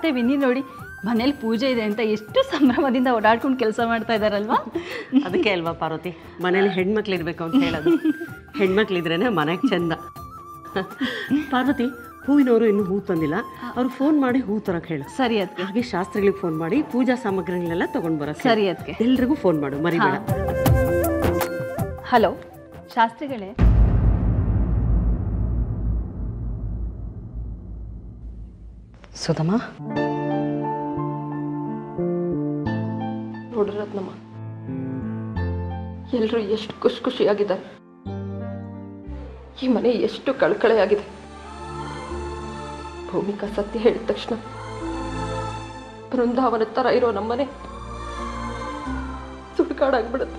ಮತ್ತೆ ವಿನಿ ನೋಡಿ ಮನೇಲಿ ಪೂಜೆ ಇದೆ ಅಂತ ಎಷ್ಟು ಸಂಭ್ರಮದಿಂದ ಓಡಾಡ್ಕೊಂಡು ಕೆಲಸ ಮಾಡ್ತಾ ಇದ್ದಾರಲ್ವಾ ಅದಕ್ಕೆ ಅಲ್ವಾ ಪಾರ್ವತಿ ಮನೇಲಿ ಹೆಣ್ಮಕ್ಳು ಇರ್ಬೇಕು ಅಂತ ಹೇಳೋದು ಹೆಣ್ಮಕ್ಳಿದ್ರೇನೆ ಮನೆಗೆ ಚಂದ ಪಾರ್ವತಿ ಹೂವಿನವರು ಇನ್ನೂ ಹೂ ತಂದಿಲ್ಲ ಅವ್ರು ಫೋನ್ ಮಾಡಿ ಹೂ ತರಕ್ಕೆ ಹೇಳು ಸರಿ ಅದಕ್ಕೆ ಹಾಗೆ ಶಾಸ್ತ್ರಿಗಳಿಗೆ ಫೋನ್ ಮಾಡಿ ಪೂಜಾ ಸಾಮಗ್ರಿಗಳನ್ನೆಲ್ಲ ತಗೊಂಡ್ ಬರೋ ಸರಿ ಅದಕ್ಕೆ ಎಲ್ರಿಗೂ ಫೋನ್ ಮಾಡು ಮರಿಬೇಡ ಹಲೋ ಶಾಸ್ತ್ರಿಗಳೇ ಸುಧಮ್ಮ ನೋಡ್ರಿ ರತ್ನಮ್ಮ ಎಲ್ಲರೂ ಎಷ್ಟು ಖುಷಿ ಖುಷಿಯಾಗಿದ್ದಾರೆ ಈ ಮನೆ ಎಷ್ಟು ಕಳಕಳೆಯಾಗಿದೆ ಭೂಮಿಕಾ ಸತ್ಯ ಹೇಳಿದ ತಕ್ಷಣ ಬೃಂದಾವನ ಥರ ಇರೋ ನಮ್ಮನೆ ಸುಡುಕಾಡಾಗ್ಬಿಡುತ್ತೆ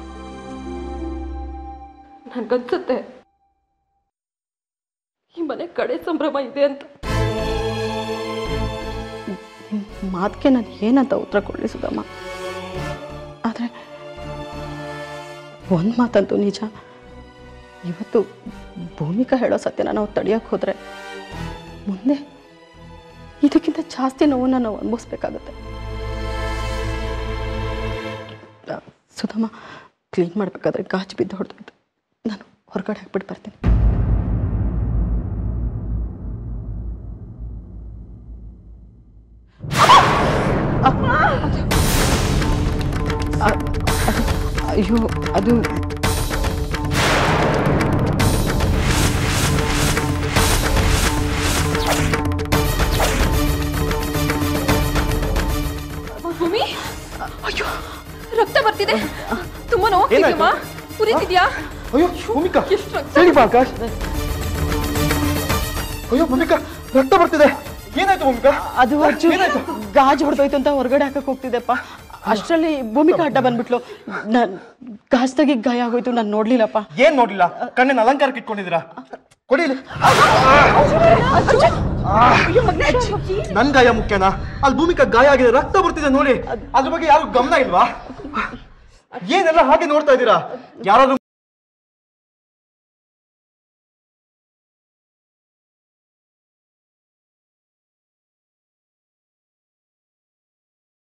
ನನ್ಗನ್ಸುತ್ತೆ ಈ ಮನೆ ಕಡೆ ಸಂಭ್ರಮ ಇದೆ ಅಂತ ಮಾತಿಗೆ ನಾನು ಏನಂತ ಉತ್ತರ ಕೊಡಲಿ ಸುಧಮ್ಮ ಆದರೆ ಒಂದು ಮಾತಂತೂ ನಿಜ ಇವತ್ತು ಭೂಮಿಕಾ ಹೇಳೋ ಸತ್ಯನ ನಾವು ತಡೆಯೋಕ್ಕೆ ಹೋದರೆ ಮುಂದೆ ಇದಕ್ಕಿಂತ ಜಾಸ್ತಿ ನೋವನ್ನು ನಾವು ಅನುಭವಿಸ್ಬೇಕಾಗತ್ತೆ ಆ, ಸುಧಮ್ಮ ಕ್ಲೀನ್ ಮಾಡಬೇಕಾದ್ರೆ ಗಾಜು ಬಿದ್ದು ಹೊಡೆದೋಯ್ತು ನಾನು ಹೊರಗಡೆ ಹಾಕ್ಬಿಟ್ಟು ಬರ್ತೀನಿ ಅ- ಅದು ಅಯ್ಯೋ ಅದು ಭೂಮಿ ಅಯ್ಯೋ ರಕ್ತ ಬರ್ತಿದೆ ತುಂಬಾ ನೋವಾಗ್ತಿದ್ಯಮ್ಮ ಉರಿತಿದ್ಯಾ ಅಯ್ಯೋ ಭೂಮಿಕಾ ಎಷ್ಟು ರಕ್ತ ಹೇಳಿ ಬಾ ಆಕಾಶ್ ಅಯ್ಯೋ ಭೂಮಿಕಾ ರಕ್ತ ಬರ್ತಿದೆ ಏನಾಯ್ತು ಭೂಮಿಕಾ ಅದು ಅಚ್ಚು ಗಾಜು ಹೊಡೆದೋಯ್ತು ಅಂತ ಹೊರಗಡೆ ಹಾಕಕ್ಕೆ ಹೋಗ್ತಿದ್ದೆಪ್ಪ ಅಷ್ಟರಲ್ಲಿ ಭೂಮಿಕಾ ಅಡ್ಡ ಬಂದ್ಬಿಟ್ಲು ನಾನು ಗಾಜ್ ತೆಗಿ ಗಾಯ ಆಗೋಯ್ತು ನಾನು ನೋಡ್ಲಿಲ್ಲಪ್ಪ ಏನ್ ನೋಡ್ಲಿಲ್ಲ ಕಣ್ಣಿನ ಅಲಂಕಾರಕ್ಕೆ ಇಟ್ಕೊಂಡಿದ್ದೀರಾ ಕೊಡಿ ಇಲ್ಲಿ. ನನ್ ಗಾಯ ಮುಖ್ಯನಾ ಅಲ್ಲಿ ಭೂಮಿಕಾ ಗಾಯ ಆಗಿದೆ ರಕ್ತ ಬರ್ತಿದೆ ನೋಡಿ ಅದ್ರ ಬಗ್ಗೆ ಯಾರು ಗಮನ ಇಲ್ವಾ ಏನೆಲ್ಲ ಹಾಗೆ ನೋಡ್ತಾ ಇದ್ದೀರಾ ಯಾರಾದ್ರೂ